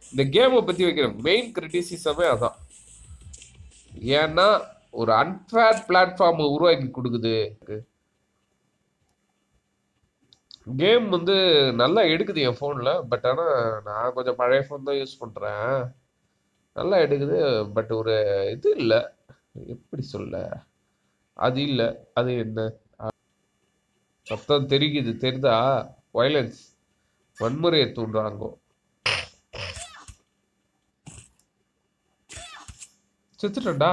இந்த கேமை பத்தி வைக்கிற மெயின் கிரிட்டிசிசமே அதான் ஏன்னா ஒரு அன்ஃபேர் பிளாட்ஃபார்ம் உருவாக்கி கொடுக்குது கேம் வந்து நல்லா எடுக்குது என் ஃபோனில் பட் ஆனால் நான் கொஞ்சம் பழைய ஃபோன் தான் யூஸ் பண்ணுறேன் நல்லா எடுக்குது பட் ஒரு இது இல்லை எப்படி சொல்ல அது இல்லை அது என்ன சத்தம் தெரிக்குது தெரிதா வயலன்ஸ் வன்முறையை தூண்டுறாங்க செத்துட்டா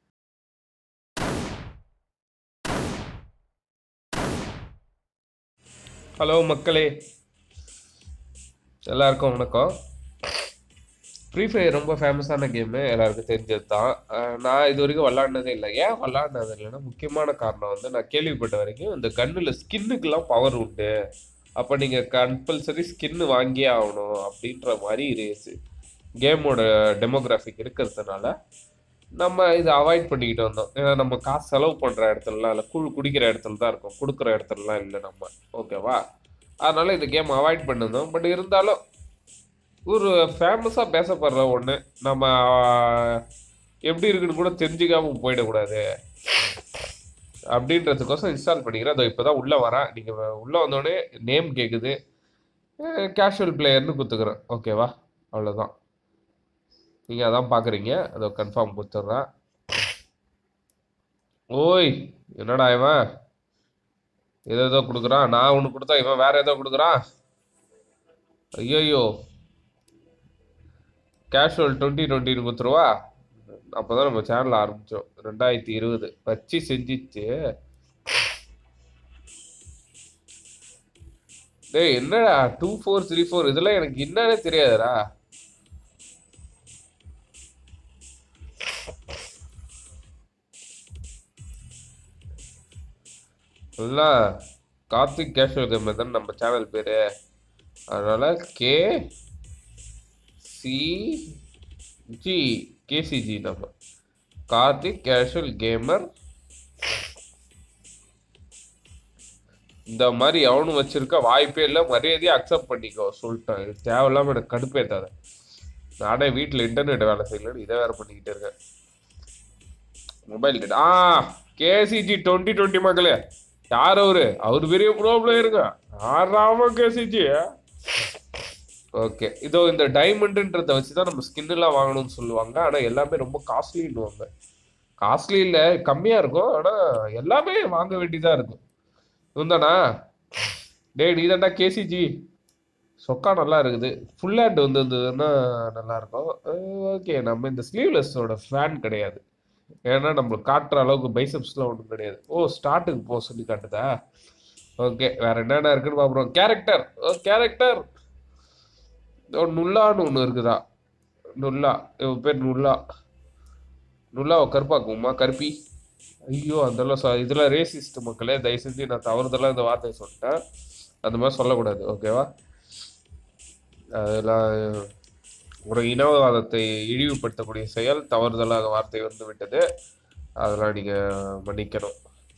ஹலோ மக்களே எல்லாருக்கும் வணக்கம் ஃப்ரீ ஃபயர் ரொம்ப ஃபேமஸான கேமு எல்லாருக்கும் தெரிஞ்சது தான் நான் இது வரைக்கும் விளாட்னதே இல்லை ஏன் விளாட்னது இல்லைன்னா முக்கியமான காரணம் வந்து நான் கேள்விப்பட்ட வரைக்கும் இந்த கன்னில் ஸ்கின்னுக்கெல்லாம் பவர் உண்டு அப்போ நீங்கள் கம்பல்சரி ஸ்கின்னு வாங்கியே ஆகணும் அப்படின்ற மாதிரி ரேஸு கேமோட டெமோகிராஃபிக் இருக்கிறதுனால நம்ம இதை அவாய்ட் பண்ணிக்கிட்டு வந்தோம் ஏன்னா நம்ம காசு செலவு பண்ணுற இடத்துலலாம் இல்லை குழு குடிக்கிற இடத்துல தான் இருக்கும் கொடுக்குற இடத்துலலாம் இல்லை நம்ம ஓகேவா அதனால இந்த கேம் அவாய்ட் பண்ணிருந்தோம் பட் இருந்தாலும் ஒரு ஃபேமஸாக பேசப்படுற ஒன்று நம்ம ஆஹ், எப்படி இருக்குன்னு கூட தெரிஞ்சுக்காம போயிடக்கூடாது அப்படின்றதுக்கோசம் இன்ஸ்டால் பண்ணிக்கிறேன் அதோ இப்போ தான் உள்ளே வரேன் நீங்கள் உள்ளே வந்தோடனே நேம் கேட்குது கேஷுவல் பிளேயர்னு கொடுத்துக்கிறேன் ஓகேவா அவ்வளோதான் நீங்கள் அதான் பார்க்குறீங்க அதோ கன்ஃபார்ம் கொடுத்துட்றேன் ஓய் என்னடா இவன் ஏதோ ஏதோ கொடுக்குறான் நான் ஒன்று கொடுத்தா இவன் வேற ஏதோ கொடுக்குறான் ஐயோ கேஷுவல் டுவெண்ட்டி டுவெண்ட்டின்னு கொடுத்துருவா அப்போ தான் நம்ம சேனல் ஆரம்பித்தோம் ரெண்டாயிரத்தி இருபது வச்சு செஞ்சிச்சு டேய் என்னடா டூ ஃபோர் த்ரீ ஃபோர் இதெல்லாம் எனக்கு என்னன்னே தெரியாதுடா எல்லாம் கார்த்திக் கேஷுவல் கேமர் தான் நம்ம சேனல் பேரு அதனால கே சி ஜி கேசிஜி நம்ம கார்த்திக் கேஷுவல் கேமர் இந்த மாதிரி எவனும் வச்சிருக்க வாய்ப்பே இல்லை மரியாதையை அக்செப்ட் பண்ணிக்கோ சொல்லிட்டேன் இது தேவையில்லாம எனக்கு கடுப்பேத்தாத நானே வீட்டில் இன்டர்நெட் வேலை செய்யலன்னு இதை வேற பண்ணிக்கிட்டு இருக்கேன் மொபைல் டேட்டா ஆ கேசிஜி டுவெண்ட்டி டுவெண்ட்டி மக்களே யார் அவரு அவர் பெரிய ப்ராப்ளம் இருங்க ஆறாம கேசிஜி ஓகே இதோ இந்த டைமண்டுன்றத வச்சு தான் நம்ம ஸ்கின் எல்லாம் வாங்கணும்னு சொல்லுவாங்க ஆனால் எல்லாமே ரொம்ப காஸ்ட்லின்னுவாங்க காஸ்ட்லி இல்லை கம்மியாக இருக்கும் ஆனால் எல்லாமே வாங்க வேண்டியதாக இருக்கும் இவன்தானா டேய் நீ தான்டா கேசிஜி சொக்கா நல்லா இருக்குது ஃபுல் ஹேண்ட் வந்து இருந்ததுன்னா நல்லா இருக்கும் ஓகே நம்ம இந்த ஸ்லீவ்லெஸ்ஸோட ஃபேன் கிடையாது ஏன்னா நம்மளுக்கு காட்டுற அளவுக்கு பைசப்ஸ்லாம் ஒன்றும் கிடையாது ஓ ஸ்டார்ட்டுக்கு போக சொல்லி காட்டுதா ஓகே வேற என்னென்ன இருக்குன்னு பார்க்குறோம் கேரக்டர் ஓ கேரக்டர் ஓ நுல்லான்னு ஒன்று இருக்குதா நுல்லா இவன் பேர் நுல்லா நுல்லாவை கருப்பாக்குமா கருப்பி ஐயோ அதெல்லாம் சொ இதெல்லாம் ரேசிஸ்ட் மக்களே தயவு செஞ்சு நான் தவறுதெல்லாம் இந்த வார்த்தையை சொல்லிட்டேன் அந்த மாதிரி சொல்லக்கூடாது ஓகேவா அதெல்லாம் ஒரு இனவாதத்தை இழிவுபடுத்தக்கூடிய செயல் தவறுதலாக வார்த்தை வந்து விட்டது அதெல்லாம் நீங்க மன்னிக்கணும்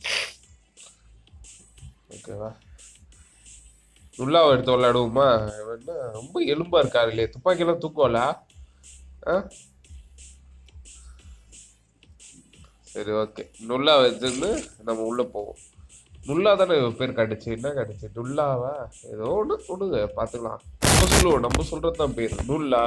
ஓகேவா நுல்லாவை எடுத்து விளையாடுவோமா இவன் என்ன ரொம்ப எலும்பா இருக்காரு இல்லையே துப்பாக்கியெல்லாம் தூக்குவலா ஆ சரி ஓகே நுல்லா வச்சுருந்து நம்ம உள்ள போவோம் நுல்லா தானே இவ பேர் காட்டுச்சு என்ன காட்டுச்சு நுல்லாவா ஏதோ ஒன்று கொடுங்க பார்த்துக்கலாம் நம்ம சொல்லுவோம் நம்ம சொல்றது தான் பேர் நுல்லா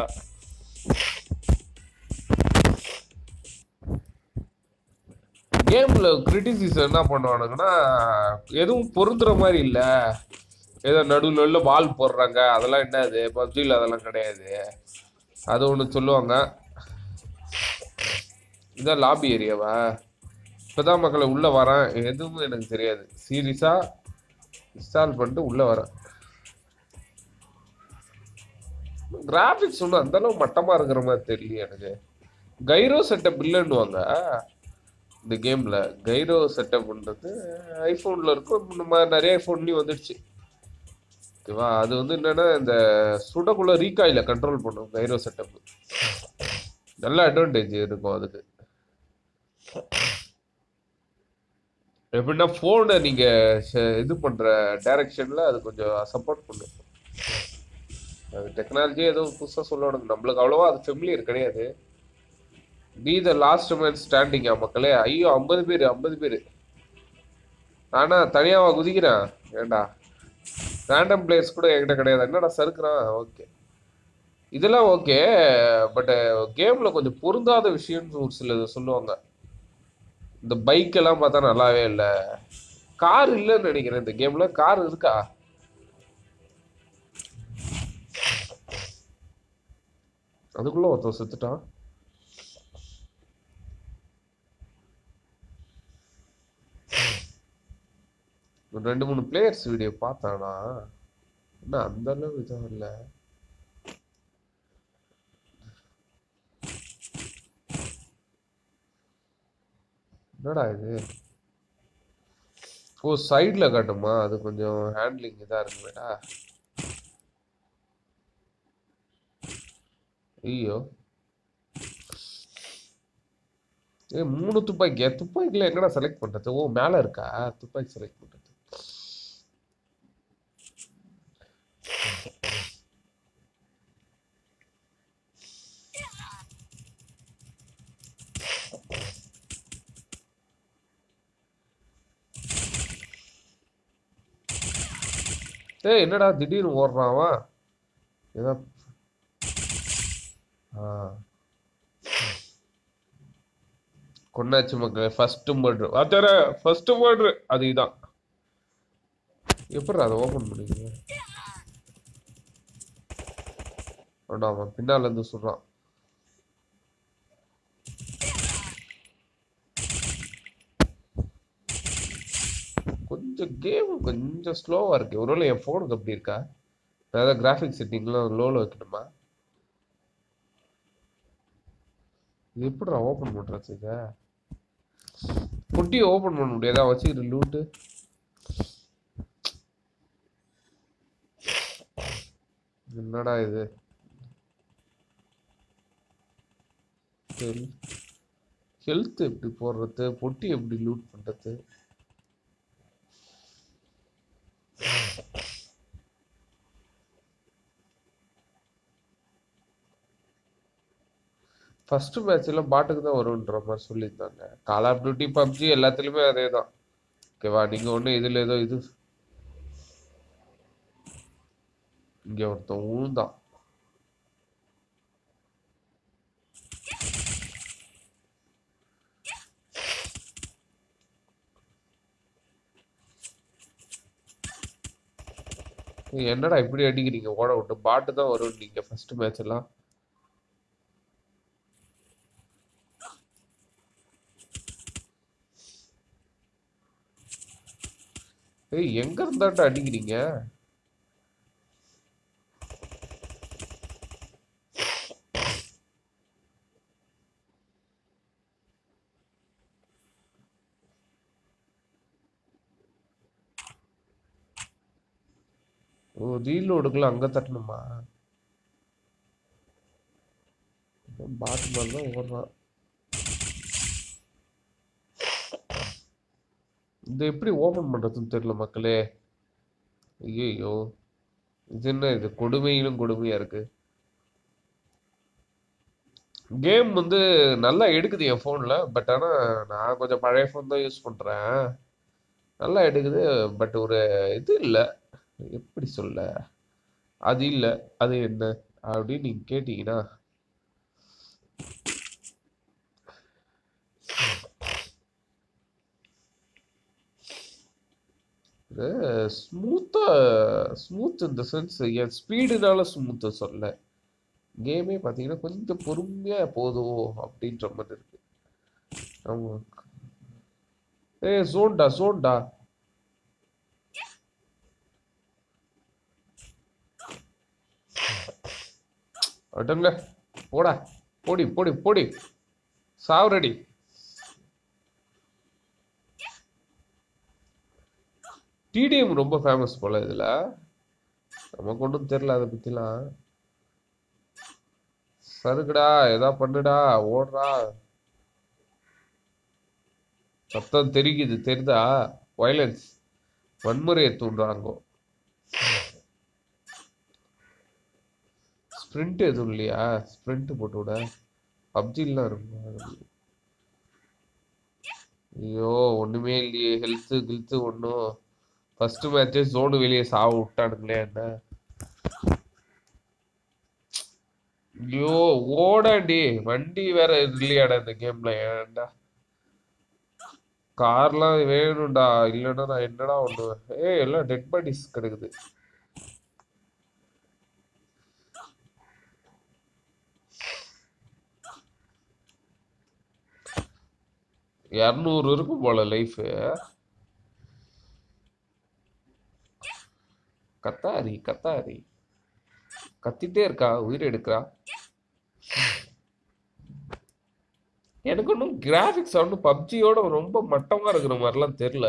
கேம்ல கிரிட்டிசிசம் என்ன பண்ணுவானுங்கன்னா எதுவும் பொருந்துற மாதிரி இல்ல ஏதோ நடுவில் நடுவில் பால் போடுறாங்க அதெல்லாம் என்னது பப்ஜியில் அதெல்லாம் கிடையாது அது ஒன்று சொல்லுவாங்க இதான் லாபி ஏரியாவா இப்போதான் மக்களை உள்ள வரேன் எதுவும் எனக்கு தெரியாது சீரியஸா இன்ஸ்டால் பண்ணிட்டு உள்ள வரேன் கிராஃபிக்ஸ் ஒன்றும் அந்த அளவு மட்டமா இருக்கிற மாதிரி தெரியல எனக்கு கைரோ செட்டப் இல்லைன்னுவாங்க இந்த கேம்ல கைரோ செட்டப்ன்றது ஐஃபோன்ல இருக்கும் நம்ம நிறைய ஐஃபோன்லயும் வந்துடுச்சு ஓகேவா அது வந்து என்னன்னா இந்த சுடக்குள்ள ரீகாயில கண்ட்ரோல் பண்ணும் கைரோ செட்டப் நல்ல அட்வான்டேஜ் இருக்கும் அதுக்கு எப்படின்னா ஃபோனை நீங்க ஷ- இது பண்ற டைரக்ஷன்ல அது கொஞ்சம் சப்போர்ட் பண்ணும் அது டெக்னாலஜியே ஏதோ புதுசாக சொல்லணும் நம்மளுக்கு அவ்வளோவா அது ஃபெமிலியர் கிடையாது பி த லாஸ்ட் மேன் ஸ்டாண்டிங்கா மக்களே ஐயோ ஐம்பது பேர் ஐம்பது பேர் நானா தனியாவா குதிக்கிறேன் ஏண்டா ரேண்டம் பிளேயர்ஸ் கூட என்கிட்ட கிடையாது என்னடா சறுக்குறான் ஓகே இதெல்லாம் ஓகே பட் கேம்ல கொஞ்சம் பொருந்தாத விஷயம்னு ஒரு சிலது சொல்லுவாங்க இந்த பைக் எல்லாம் பார்த்தா நல்லாவே இல்லை கார் இல்லைன்னு நினைக்கிறேன் இந்த கேம்ல கார் இருக்கா அதுக்குள்ள ஒருத்தன் செத்துட்டான் ஒரு ரெண்டு மூணு பிளேயர்ஸ் வீடியோ பார்த்தானா என்ன அந்த அளவு இதுவும் இல்லை என்னடா இது ஓ சைடில் காட்டுமா அது கொஞ்சம் ஹேண்ட்லிங் இதாக இருக்குமேடா ஐயோ ஏ மூணு துப்பாக்கியா துப்பாக்கில எங்கடா செலக்ட் பண்றது ஓ மேல இருக்கா துப்பாக்கி செலக்ட் பண்றது ஏய் என்னடா திடீர்னு ஓடுறான் அவன் ஏதோ ஆ கொண்டாச்சு மக்களே ஃபர்ஸ்ட் மர்டர் அதார ஃபர்ஸ்ட் மர்டர் அது இதான் எப்படி அதை ஓபன் பண்ணீங்க அடா அவன் பின்னால இருந்து சொல்றான் கொஞ்சம் கேம் கொஞ்சம் ஸ்லோவா இருக்கு ஒருவேளை என் ஃபோனுக்கு அப்படி இருக்கா நான் ஏதாவது கிராஃபிக் செட்டிங்லாம் லோல வைக்கணுமா இது எப்படிடா ஓபன் பண்றது இதை பொட்டியை ஓபன் பண்ண முடியாதா வச்சுக்கிட்டு லூட்டு என்னடா இது ஹெல்த் எப்படி போடுறது பொட்டி எப்படி லூட் பண்றது ஃபர்ஸ்ட் மேட்ச் எல்லாம் பாட்டுக்கு தான் வரும்ன்ற மாதிரி சொல்லியிருந்தாங்க கால் ஆஃப் டியூட்டி பப்ஜி எல்லாத்துலயுமே அதே தான் ஓகேவா நீங்க ஒண்ணு இதுல ஏதோ இது இங்க ஒருத்தன் ஊழ்ந்தான் ஏய், என்னடா இப்படி அடிக்கிறீங்க ஓட விட்டு பாட்டு தான் வரும் நீங்க ஃபர்ஸ்ட் மேட்ச் எல்லாம் ஏய் எங்க இருந்தாட்ட அடிக்கிறீங்க ஓ ரீலோடுக்குள்ள அங்க தட்டணுமா பாட்டு மாதிரி தான் ஓடுறான் இந்த எப்படி ஓபன் பண்றதுன்னு தெரியல மக்களே ஐயோ இது என்ன இது கொடுமையிலும் கொடுமையா இருக்கு கேம் வந்து நல்லா எடுக்குது என் ஃபோன்ல பட் ஆனா நான் கொஞ்சம் பழைய ஃபோன் தான் யூஸ் பண்றேன் நல்லா எடுக்குது பட் ஒரு இது இல்ல எப்படி சொல்ல அது இல்ல அது என்ன அப்படின்னு நீங்க கேட்டீங்கன்னா ஸ்மூத்தா ஸ்மூத் இந்த சென்ஸ் என் ஸ்பீடுனால ஸ்மூத்தா சொல்ல கேமே பார்த்தீங்கன்னா கொஞ்சம் பொறுமையா போதும் அப்படின்ற மாதிரி இருக்கு ஆமா ஏ ஜோன்டா ஜோன்டா அடங்க போடா போடி போடி போடி சாவரடி டிடிஎம் ரொம்ப ஃபேமஸ் போல இதுல நமக்கு ஒன்றும் தெரியல அதை பத்திலாம் சருக்குடா ஏதா பண்ணுடா ஓடுறா சத்தம் தெரிக்குது தெரியுதா வயலன்ஸ் வன்முறையை தூண்டுறாங்க ஸ்ப்ரிண்ட் எதுவும் இல்லையா ஸ்ப்ரிண்ட் போட்டு விட பப்ஜிலாம் இருக்கும் ஐயோ ஒண்ணுமே இல்லையே ஹெல்த்து கில்த்து ஒன்றும் ஃபர்ஸ்ட் மேட்சே ஜோனு வெளியே சாவ விட்டானுங்களே என்ன ஐயோ ஓடாடி வண்டி வேற இல்லையாடா இந்த கேம்ல ஏன்டா கார்லாம் வேணும்டா இல்லைன்னா நான் என்னடா பண்ணுவேன் ஏய் எல்லாம் டெட் பாடிஸ் கிடக்குது இரநூறு இருக்கும் போல லைஃப் கத்தாரி கத்தாரி கத்திட்டே இருக்கா உயிர் எடுக்கிறா எனக்கு ஒன்றும் கிராஃபிக்ஸ் ஒன்றும் பப்ஜியோட ரொம்ப மட்டமா இருக்கிற மாதிரிலாம் தெரியல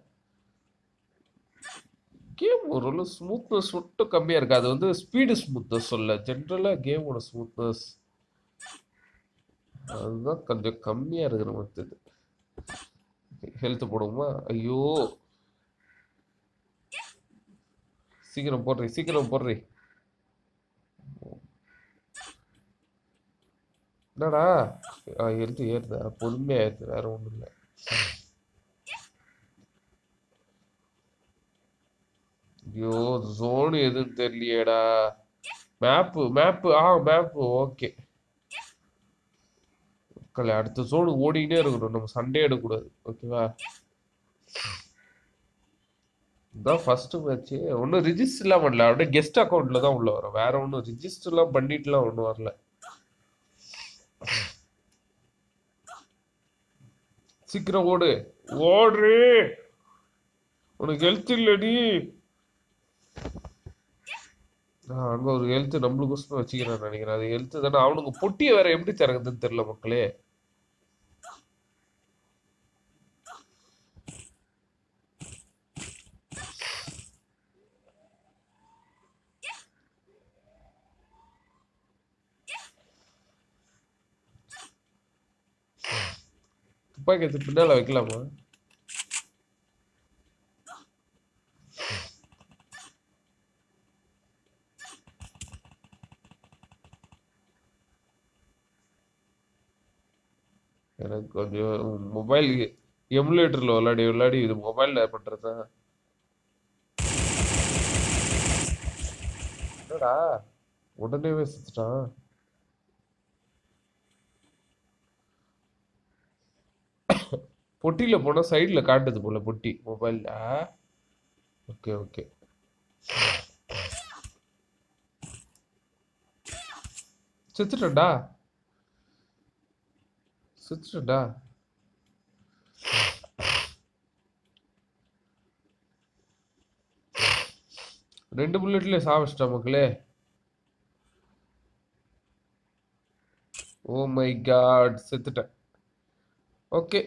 கேம் ஒரு ஸ்மூத்னஸ் மட்டும் கம்மியா இருக்கு அது வந்து ஸ்பீடு ஸ்மூத்னஸ் சொல்ல ஜென்ரலா கேமோட ஸ்மூத்னஸ் அதுதான் கொஞ்சம் கம்மியா இருக்கிற மாதிரி தெரியுது ஹெல்த் போடுவோமா ஐயோ சீக்கிரம் போடுறி சீக்கிரம் போடுறி என்னடா ஹெல்த் ஏறுதா பொறுமையா ஏறுது வேற ஒண்ணும் இல்லை ஐயோ ஜோன் எதுன்னு தெரியலையேடா மேப்பு மேப்பு ஆ மேப்பு ஓகே மக்களே அடுத்த ஜோனு ஓடிக்கிட்டே இருக்கணும் நம்ம சண்டே எடுக்கக்கூடாது ஓகேவா இதான் ஃபர்ஸ்ட் மேட்ச் ஒன்றும் ரிஜிஸ்டர்லாம் பண்ணல அப்படியே கெஸ்ட் அக்கௌண்ட்ல தான் உள்ள வரும் வேற ஒன்றும் ரிஜிஸ்டர்லாம் பண்ணிட்டுலாம் ஒன்றும் வரல சீக்கிரம் ஓடு ஓடு உனக்கு ஹெல்த் இல்லடி ஆஹ் அங்க ஒரு ஹெல்த் நம்மளுக்கோசரம் வச்சுக்கிறேன் நினைக்கிறேன் அது ஹெல்த் தானே அவனுக்கு பொட்டியை வேற எப்படி திறக்குதுன்னு தெரியல மக்களே துப்பாக்கி எடுத்து பின்னால வைக்கலாமா எனக்கு கொஞ்சம் மொபைல் எமுலேட்டர்ல விளையாடி விளையாடி இது மொபைல்ல பண்றதா என்னடா உடனேவே செத்துட்டான் பொட்டியில போனா சைடுல காட்டுது போல பொட்டி மொபைல்ல ஓகே ஓகே செத்துட்டா செத்துட்டா ரெண்டு புல்லட்ல சாவச்சிட்டா மக்களே ஓ மை காட் செத்துட்டேன் ஓகே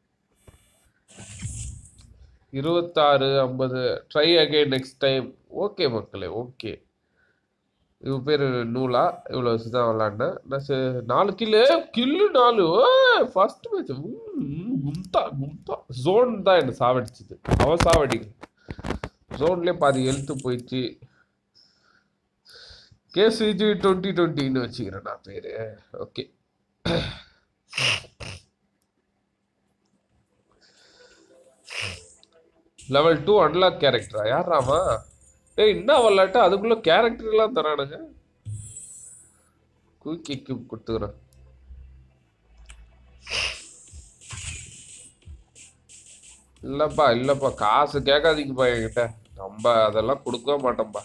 இருபத்தாறு ஐம்பது try again next time okay மக்களே ஓகே இவ பேர் நூலா இவ்வளோ வச்சு தான் விளாண்டேன் நான் சே- நாலு கில்லு கில்லு நாலு ஃபர்ஸ்ட் மேட்ச் கும்தா கும்தா ஜோன் தான் என்ன சாவடிச்சுது அவன் சாவடிக்கல ஜோன்லேயே பாதி எழுத்து போயிடுச்சு கேசிஜி டுவெண்ட்டி டுவெண்ட்டின்னு வச்சுக்கிறேன் நான் பேர் ஓகே லெவல் டூ அன்லாக் கேரக்டரா யாராமா டேய் என்ன விளாட்டு அதுக்குள்ள கேரக்டர் எல்லாம் தரானுங்க குயிக் கொடுத்துக்கிறேன் இல்லப்பா இல்லப்பா காசு கேட்காதீங்கப்பா என்கிட்ட நம்ம அதெல்லாம் கொடுக்கவே மாட்டோம்ப்பா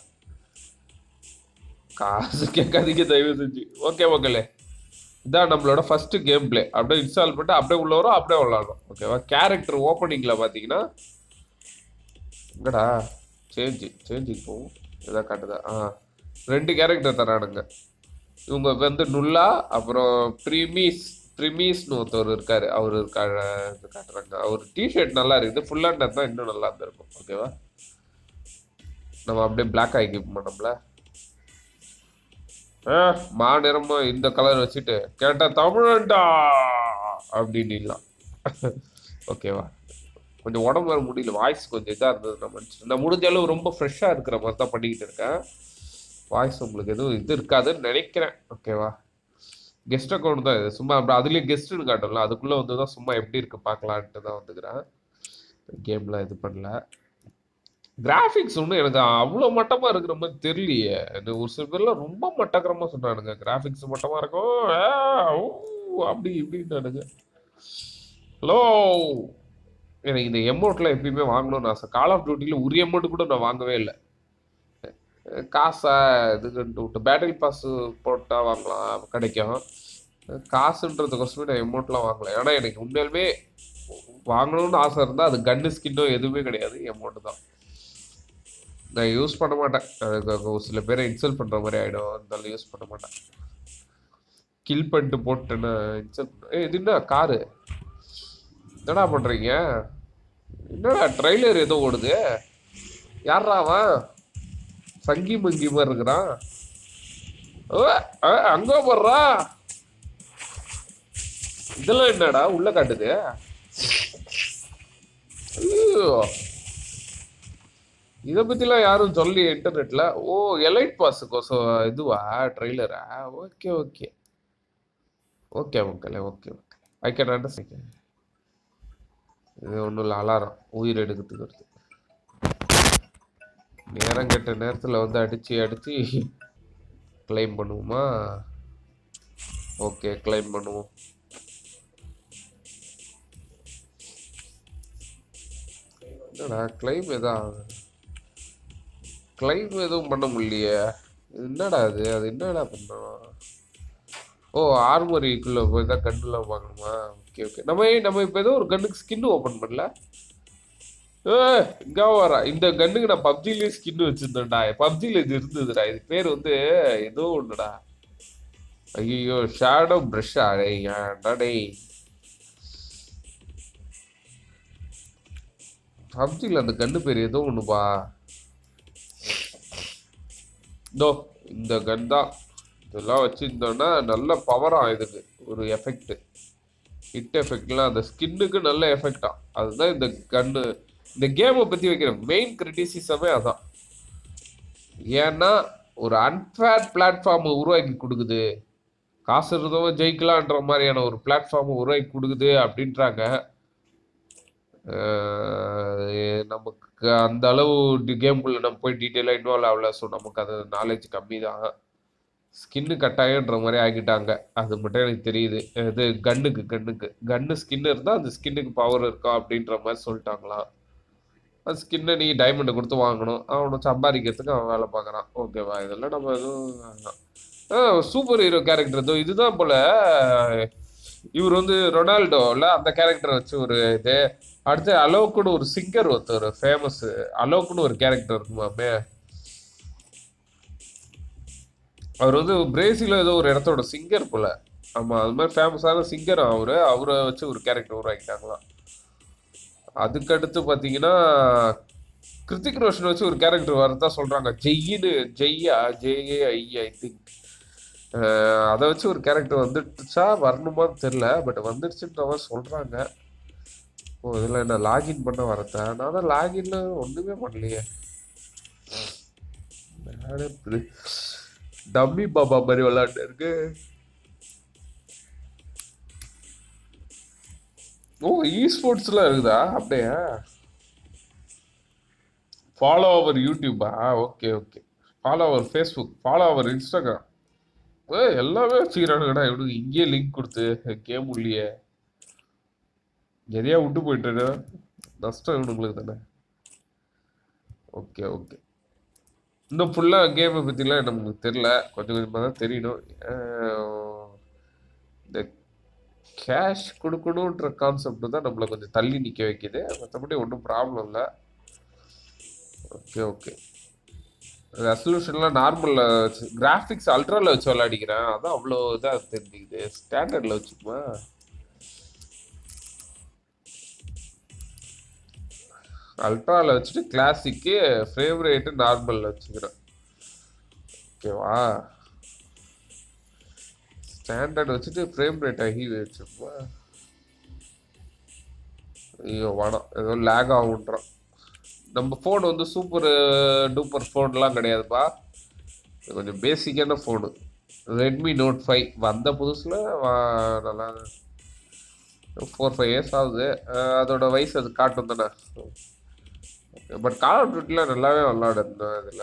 காசு கேட்காதீங்க தயவு செஞ்சு ஓகே மக்களே இதான் நம்மளோட ஃபர்ஸ்ட் கேம் பிளே அப்படியே இன்ஸ்டால் பண்ணிட்டு அப்படியே உள்ள வரும் அப்படியே விளாடணும் ஓகேவா கேரக்டர் ஓப்பனிங்ல பார்த்தீங்கன்னா எங்கடா சேஞ்சு சேஞ்சுக்கு போகும் இதான் காட்டுதா ஆ ரெண்டு கேரக்டர் தரானுங்க இவங்க வந்து நுல்லா அப்புறம் ப்ரிமீஸ் ப்ரிமீஸ்னு ஒருத்தவர் இருக்காரு அவர் இருக்கா இது காட்டுறாங்க அவர் டிஷர்ட் நல்லா இருக்குது ஃபுல் ஹேண்ட் தான் இன்னும் நல்லா இருந்திருக்கும் ஓகேவா நம்ம அப்படியே பிளாக் ஆகிக்க மாட்டோம்ல ஆ மாநிறமா இந்த கலர் வச்சுட்டு கேட்டா தமிழன்டா அப்படின்னு இல்லாம் ஓகேவா கொஞ்சம் உடம்பு வேற முடியல வாய்ஸ் கொஞ்சம் இதாக இருந்தது நான் மன்னிச்சிட்டு நான் முடிஞ்ச அளவு ரொம்ப ஃப்ரெஷ்ஷாக இருக்கிற மாதிரி தான் பண்ணிக்கிட்டு இருக்கேன் வாய்ஸ் உங்களுக்கு எதுவும் இது இருக்காதுன்னு நினைக்கிறேன் ஓகேவா கெஸ்ட் அக்கௌண்ட் தான் இது சும்மா அப்புறம் அதுலேயே கெஸ்ட்டுன்னு காட்டும்ல அதுக்குள்ளே வந்து தான் சும்மா எப்படி இருக்கு பார்க்கலான்ட்டு தான் வந்துக்கிறேன் கேமில் இது பண்ணல கிராஃபிக்ஸ் ஒன்றும் எனக்கு அவ்வளோ மட்டமாக இருக்கிற மாதிரி தெரியலையே இது ஒரு சில பேர்லாம் ரொம்ப மட்டக்கரமாக சொன்னானுங்க கிராஃபிக்ஸ் மட்டமாக இருக்கும் ஆ, ஊ, அப்படி இப்படின்னானுங்க ஹலோ எனக்கு இந்த எமௌண்ட்லாம் எப்பயுமே வாங்கணும்னு ஆசை கால் ஆஃப் டியூட்டியில் ஒரு எமௌண்ட் கூட நான் வாங்கவே இல்லை காசா இதுக்குன்ட்டு விட்டு பேட்டரி பாஸ் போட்டால் வாங்கலாம் கிடைக்கும் காசுன்றதுக்கோசமே நான் எமௌண்ட்லாம் வாங்கல ஏன்னா எனக்கு உண்மையாலுமே வாங்கணும்னு ஆசை இருந்தால் அது கன்னு ஸ்கின்னோ எதுவுமே கிடையாது எமௌண்ட் தான் நான் யூஸ் பண்ண மாட்டேன் அதுக்கு அங்க ஒரு சில பேரை இன்சல்ட் பண்ணுற மாதிரி ஆகிடும் அதனால யூஸ் பண்ண மாட்டேன் கில் பண்ணிட்டு போட்டேன்னு இன்சல்ட் ஏ இது என்ன காரு என்னடா பண்ணுறீங்க என்னடா ட்ரைலர் ஏதோ ஓடுது யாரா அவன் சங்கி மங்கி மாதிரி இருக்கிறான் ஓ, ஆ, அங்க போடுறா இதெல்லாம் என்னடா உள்ள காட்டுது ஐயோ இதை பத்திலாம் யாரும் சொல்லி இன்டர்நெட்ல ஓ எலைட் பாஸுக்கோசம் இதுவா ட்ரெய்லரா ஓகே ஓகே ஓகே மக்களே okay okay I can understand இது ஒன்றும் இல்லை அலாரம் உயிர் எடுக்கிறதுக்கு வருது நேரம் கெட்ட நேரத்தில் வந்து அடிச்சு அடிச்சு கிளைம் பண்ணுவோமா ஓகே கிளைம் பண்ணுவோம் என்னடா கிளைம் எதா கிளைம் எதுவும் பண்ண முடியலையே இது என்னடா அது அது என்னடா பண்ணணும் ஓ ஆர்மரிக்குள்ளே போய் தான் கன்னுலாம் வாங்கணுமா ஓகே ஓகே நம்ம ஏன் நம்ம இப்போ ஏதோ ஒரு கன்னுக்கு ஸ்கின் ஓப்பன் பண்ணல ஏ இங்க வரா இந்த கன்னுக்கு நான் பப்ஜிலேயே ஸ்கின் வச்சிருந்தேன்டா பப்ஜியில் இது இருந்ததுடா இது பேர் வந்து ஏதோ ஒன்றுடா ஐயோ ஷேடோ ப்ரஷ்ஷா டேய் ஏன்டா டேய் பப்ஜியில் அந்த கன்னு பேர் ஏதோ ஒன்றுப்பா இதோ இந்த கன் தான் இதெல்லாம் வச்சுருந்தோன்னா நல்ல பவராக இதுக்கு ஒரு எஃபெக்ட் ஹிட் எஃபெக்ட்லாம் அந்த ஸ்கின்னுக்கு நல்ல எஃபெக்டா அதுதான் இந்த கன்னு இந்த கேமை பற்றி வைக்கிற மெயின் கிரிட்டிசிசமே அதான் ஏன்னா ஒரு அன்ஃபேர் பிளாட்ஃபார்மை உருவாக்கி கொடுக்குது காசு இருந்தவன் ஜெயிக்கலான்ற மாதிரியான ஒரு பிளாட்ஃபார்மை உருவாக்கி கொடுக்குது அப்படின்றாங்க அஹ் நமக்கு அந்த அளவு கேம்குள்ளே நம்ம போய் டீட்டெயிலாக இன்வால்வ் ஆகல ஸோ நமக்கு அது நாலேஜ் கம்மி தான் ஸ்கின்னு கட்டாயன்ற மாதிரி ஆக்கிட்டாங்க அது மட்டும் எனக்கு தெரியுது இது கன்னுக்கு கன்னுக்கு கன்னு ஸ்கின் இருந்தால் அந்த ஸ்கின்னுக்கு பவர் இருக்கா அப்படின்ற மாதிரி சொல்லிட்டாங்களாம் அந்த ஸ்கின்னை நீ டைமண்டை கொடுத்து வாங்கணும் அவனை சம்பாதிக்கிறதுக்கு அவன் வேலை பார்க்குறான் ஓகேவா இதெல்லாம் நம்ம எதுவும் ஆ சூப்பர் ஹீரோ கேரக்டர் இதோ இதுதான் போல இவர் வந்து ரொனால்டோல அந்த கேரக்டர் வச்சு ஒரு இது அடுத்து அலோக்குன்னு ஒரு சிங்கர் ஒருத்தர் ஃபேமஸ் அலோக்குன்னு ஒரு கேரக்டர் இருக்குமாமே அவர் வந்து பிரேசில ஏதோ ஒரு இடத்தோட சிங்கர் போல ஆமா அது மாதிரி ஃபேமஸான சிங்கர் அவரு அவரை வச்சு ஒரு கேரக்டர் உருவாக்கிட்டாங்களாம் அதுக்கடுத்து பார்த்தீங்கன்னா கிருத்திக் ரோஷன் வச்சு ஒரு கேரக்டர் வரதா சொல்றாங்க ஜெய்யின்னு ஜெய்யா ஜேஏ ஐ ஐ திங்க் அதை வச்சு ஒரு கேரக்டர் வந்துடுச்சா வரணுமான்னு தெரில பட் வந்துடுச்சுன்ற மாதிரி சொல்றாங்க ஓ இதில் என்ன லாகின் பண்ண வரதா நான் தான் லாகின்ல ஒன்றுமே பண்ணலையே நானே இப்படி டம்மி பாபா மாதிரி விளையாண்டு இருக்கு ஓ இ ஸ்போர்ட்ஸ்லாம் இருக்குதா அப்படியே ஃபாலோ அவர் யூடியூபா ஓகே ஓகே ஃபாலோ அவர் ஃபேஸ்புக் ஃபாலோ அவர் இன்ஸ்டாகிராம் ஏ எல்லாமே வச்சுக்கிறானுங்கடா இவனுக்கு இங்கேயே லிங்க் கொடுத்து கேம் உள்ளியே எதையா விட்டு போயிட்டு நஷ்டம் இவனுங்களுக்கு தானே ஓகே ஓகே இன்னும் ஃபுல்லாக கேமை பற்றிலாம் நமக்கு தெரில கொஞ்சம் கொஞ்சமாக தான் தெரியணும் அஹ் இந்த கேஷ் கொடுக்கணுன்ற கான்செப்ட் தான் நம்மளை கொஞ்சம் தள்ளி நிற்க வைக்குது மற்றபடி ஒன்றும் ப்ராப்ளம் இல்லை ஓகே ஓகே ரெசல்யூஷன்லாம் நார்மலில் வச்சு கிராஃபிக்ஸ் அல்ட்ராவில் வச்சு விளையாடிக்கிறேன் அதான் அவ்வளோ இதாக தெரிஞ்சுக்குது ஸ்டாண்டர்டில் வச்சுக்குமா அல்ட்ராவில் வச்சுட்டு கிளாசிக்கு ஃப்ரேம் ரேட்டு நார்மலில் வச்சுக்கிறேன் ஓகேவா ஸ்டாண்டர்ட் வச்சுட்டு ஃப்ரேம் ரேட் ஹை வச்சுப்பா ஐயோ வேணாம் ஏதோ லேக் ஆகுன்றான் நம்ம ஃபோன் வந்து சூப்பர் டூப்பர் ஃபோன்லாம் கிடையாதுப்பா கொஞ்சம் பேசிக்கான ஃபோனு ரெட்மி நோட் ஃபைவ் வந்த புதுசில் நல்லா ஃபோர் ஃபைவ் இயர்ஸ் ஆகுது அஹ் அதோட வயசு அது காட்டும் தானே பட் கால் ஆஃப் டியூட்டியில் நல்லாவே விளாடுறேன் இதில்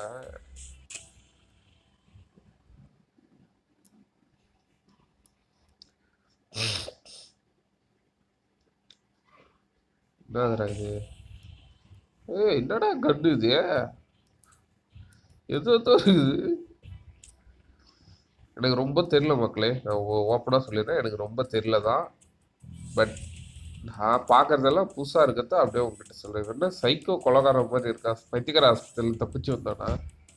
என்னதுடா இது ஏய் என்னடா கண்டு இது எது எதோ இருக்குது எனக்கு ரொம்ப தெரியல மக்களே நான் ஓப்பனாக சொல்லிடுறேன் எனக்கு ரொம்ப தெரியல தான் பட் நான் பார்க்கறதெல்லாம் புதுசாக இருக்கிறத அப்படியே உங்ககிட்ட சொல்கிறேன் என்ன சைக்கோ கொலகார மாதிரி இருக்கா பைத்தியக்கார ஆஸ்பத்திரியில் தப்பிச்சு வந்தானா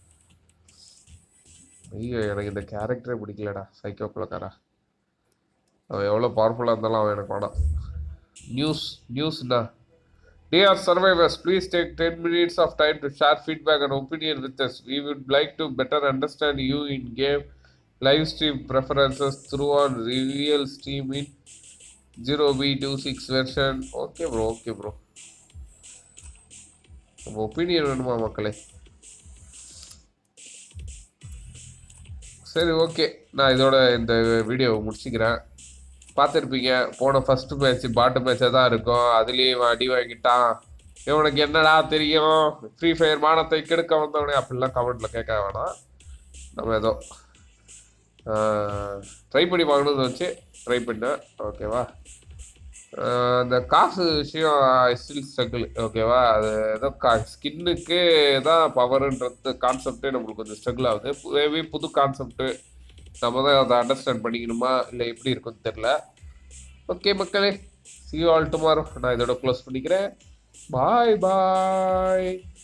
ஐயோ எனக்கு இந்த கேரக்டரே பிடிக்கலடா சைக்கோ கொலகாரா அவன் எவ்வளோ பவர்ஃபுல்லாக இருந்தாலும் அவன் எனக்கு வேணாம் நியூஸ் நியூஸ்ண்ணா Dear survivors, please take 10 minutes of time to share feedback and opinion with us. We would like to better understand you in game live stream preferences through on real stream in 0B26 version. Okay, bro. Okay, bro. நம்ம opinion வேணுமா மக்களே சரி okay நான் இதோட இந்த வீடியோவை முடிச்சுக்கிறேன் பார்த்துருப்பீங்க போன ஃபர்ஸ்ட் மேட்ச் பாட்டு மேட்சாக தான் இருக்கும் அதுலேயும் இவன் அடி வாங்கிட்டான் இவனுக்கு என்னடா தெரியும் ஃப்ரீ ஃபயர் மானத்தை கெடுக்க வந்தவனே அப்படிலாம் கமெண்ட்டில் கேட்க வேணாம் நம்ம ஏதோ ட்ரை பண்ணி வாங்கணும்னு வச்சு ட்ரை பண்ணேன் ஓகேவா அந்த காசு விஷயம் ஸ்டில் ஸ்ட்ரகிள் ஓகேவா அது ஏதோ கா ஸ்கின்னுக்கு தான் பவருன்றது கான்செப்டே நம்மளுக்கு கொஞ்சம் ஸ்ட்ரகிள் ஆகுது மேபி புது கான்செப்ட்டு நம்ம தான் அதை அண்டர்ஸ்டாண்ட் பண்ணிக்கணுமா இல்லை எப்படி இருக்குன்னு தெரில ஓகே மக்களே சி ஆல் டுமாரோ நான் இதோட க்ளோஸ் பண்ணிக்கிறேன் பாய் பாய்